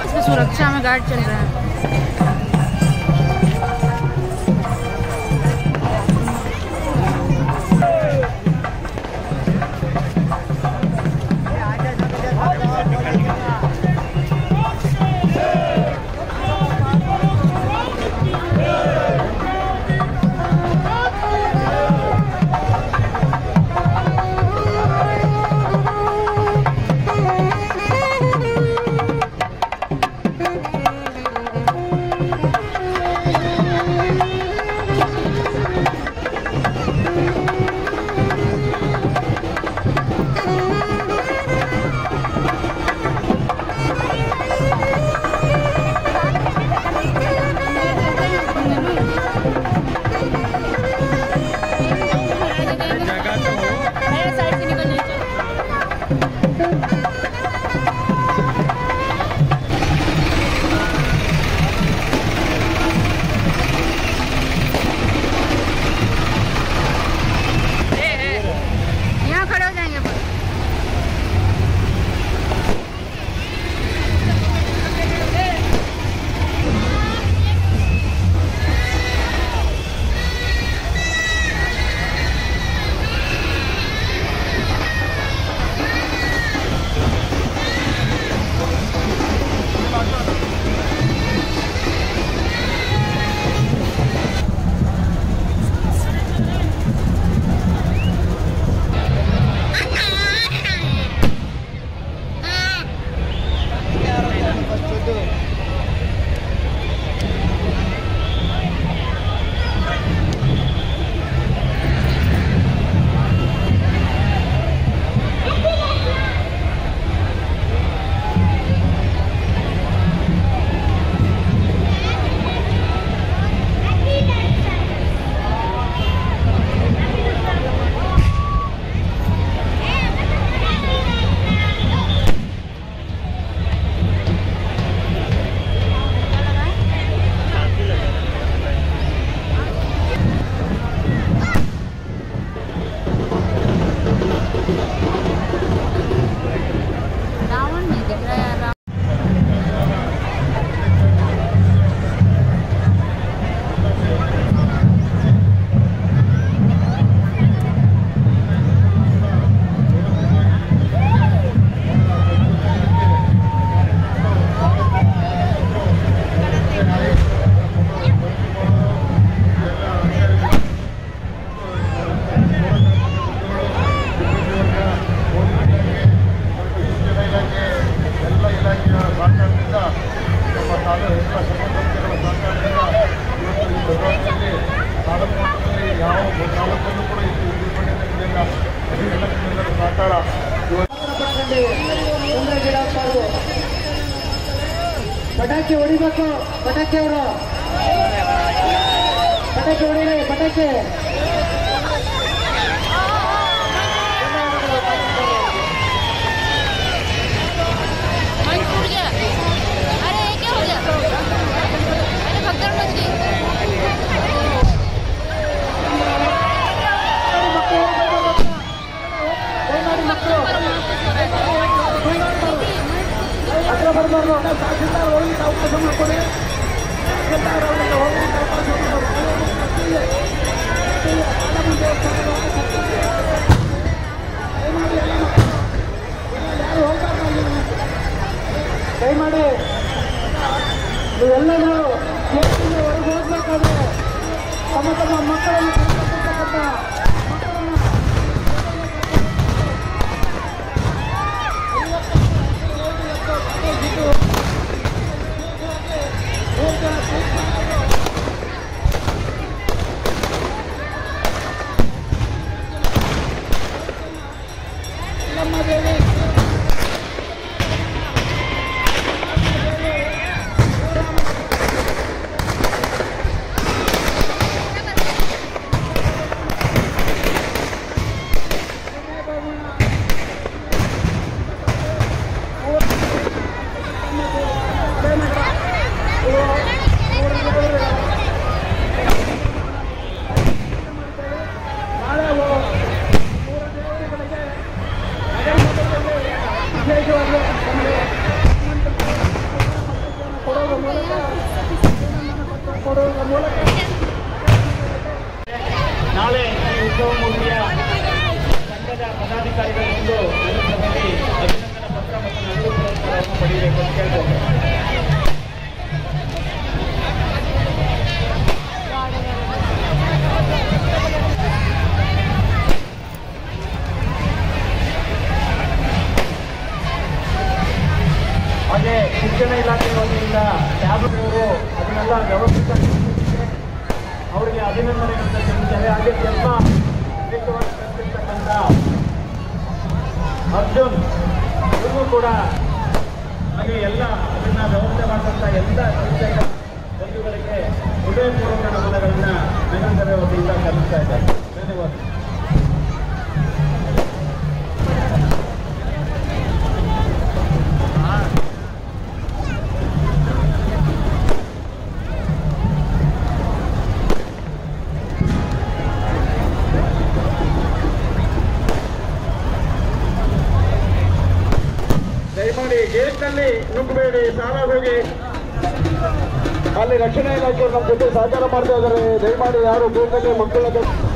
इसमें सुरक्षा में गार्ड चल रहा है साइड से निकल नीचे यहाँ खड़े हो जाएंगे अपन रावण नहीं दिख रहा यार रावण ಎಲ್ಲ ಇಲಾಖೆಯ ಸಹಕಾರದಿಂದ ನಮ್ಮ ತಾಲೂಕಿನ ಸಂಬಂಧಪಟ್ಟಗಳ ಸಹಕಾರದಿಂದ ಇವತ್ತು ಈ ಭದ್ರಾವತಿಯಲ್ಲಿ ತಾಲೂಕು ಮಟ್ಟದಲ್ಲಿ ಯಾವ ತಾಲೂಕಲ್ಲೂ ಕೂಡ ಇದು ನಿರ್ವಹಣೆಗಳಿಲ್ಲ ಅದು ಎಲ್ಲ ಜನರ ಸಹಕಾರ ಇವತ್ತು ಪಟಾಕಿ ಹೊಡಿಬೇಕು ಪಟಾಕಿ ಅವರು ಪಟಾಕಿ ಹೊಡಿರಿ ಪಟಾಕಿ मन टूट गया अरे ये क्या हो गया अरे भगदड़ मच गई ಹತ್ರ ಬರ್ಬಾರ್ದು ತಹಸೀಲ್ದಾರ್ ಹೋಗಿ ಅವಕಾಶ ಮಾಡ್ಕೊಡಿ ತಹಸೀಲ್ದಾರ್ ಅವರಿಗೆ ಹೋಗಿ ಅವಕಾಶ ದಯಮಾಡಿ ನೀವೆಲ್ಲರೂ ಗೇಟಿಂದ ಹೊರಗೆ ಹೋಗ್ಬೇಕಾದ್ರೆ ತಮ್ಮ ತಮ್ಮ ಮಕ್ಕಳನ್ನು ಕರ್ಕೊಂಡ್ಬರ್ತಕ್ಕಂಥ ಮಕ್ಕಳನ್ನು ಜಿಲ್ಲಾಧಿಕಾರಿಗಳ ಒಂದು ನಗರಸಭೆಯಲ್ಲಿ ಅಭಿನಂದನಾ ಪತ್ರ ಮತ್ತು ನಗದು ಪುರಸ್ಕಾರವನ್ನು ಪಡೆಯಬೇಕು ಅಂತ ಕೇಳ್ಕೊಂಡು ಹಾಗೆ ಶಿಕ್ಷಣ ಇಲಾಖೆ ವತಿಯಿಂದ ಟ್ಯಾಬ್ಲೆಟ್ ಅವರು ಅದನ್ನೆಲ್ಲ ವ್ಯವಸ್ಥಿತ ಅವರಿಗೆ ಅಭಿನಂದನೆಗಳನ್ನು ತಿಳಿಸಿದ್ದಾರೆ ಹಾಗೆ ಎಲ್ಲ ವಿಶೇಷವಾಗಿ ಕಲಿಸಿರ್ತಕ್ಕಂಥ ಅರ್ಜುನ್ ಇವರು ಕೂಡ ಹಾಗೆ ಎಲ್ಲ ಅದನ್ನ ವ್ಯವಸ್ಥೆ ಮಾಡಿದಂಥ ಎಲ್ಲ ಶಿಕ್ಷಕ ಬಂಧುಗಳಿಗೆ ಹೃದಯಪೂರ್ವಕ ನಮನಗಳನ್ನ ನಗರಸಭೆ ವತಿಯಿಂದ ಸಲ್ಲಿಸ್ತಾ ಇದ್ದಾರೆ ಧನ್ಯವಾದ ದಯಮಾಡಿ ಗೇಟ್ನಲ್ಲಿ ನುಗ್ಗಬೇಡಿ ಸಾಲ ಹೋಗಿ ಅಲ್ಲಿ ರಕ್ಷಣಾ ಇಲಾಖೆಯವರು ನಮ್ಮ ಜೊತೆ ಸಹಕಾರ ಮಾಡ್ತಾ ಇದ್ದಾರೆ ದಯಮಾಡಿ ಯಾರು ಗೇಟ್ನಲ್ಲಿ ಮಕ್ಕಳ